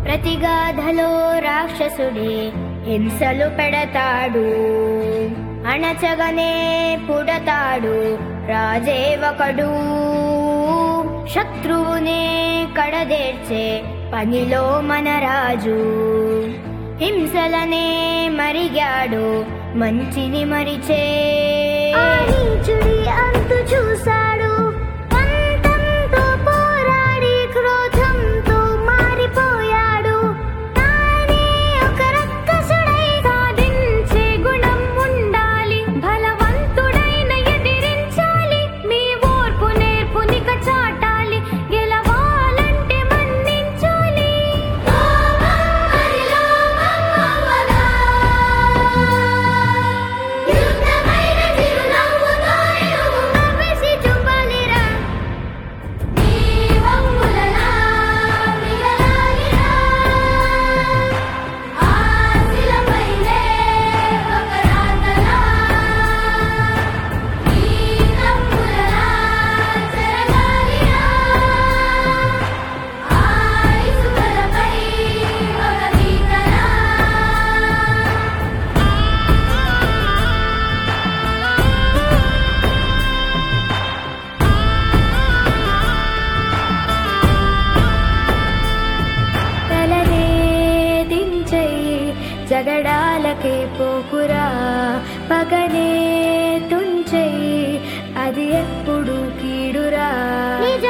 ప్రతిగాధలో రాక్షసుడే హింసలు పెడతాడు అణచగనే పుడతాడు రాజే ఒకడు శత్రువునే కడదేర్చే పనిలో మన రాజు హింసలనే మరిగాడు మంచిని మరిచే ఆ నీచుడి అంతు చూశాడు పంతంతో పోరాడి క్రోధంతో మారిపోయాడు తానే ఒక రక్కసుడై సాధించే గుణం ఉండాలి బలవంతుడైన ఎదిరించాలి మీ ఓర్పు నేర్పునిక చాటాలి గెలవాలంటే మన్నించాలి యుద్ధమైన చిరునవ్వుతో ఎరువు నవ్వేసి చూపాలిరా దీవములనా మిగలాలిరా ఆశలపైనే ఒక రాతలా ఈ నవ్వులనా చెరగాలిరా ఆయుసులపై ఒక గీతలా తలనే దించయి జగడాలకే పోకురా పగనే తుంచయి అది ఎప్పుడు కీడురా నిజ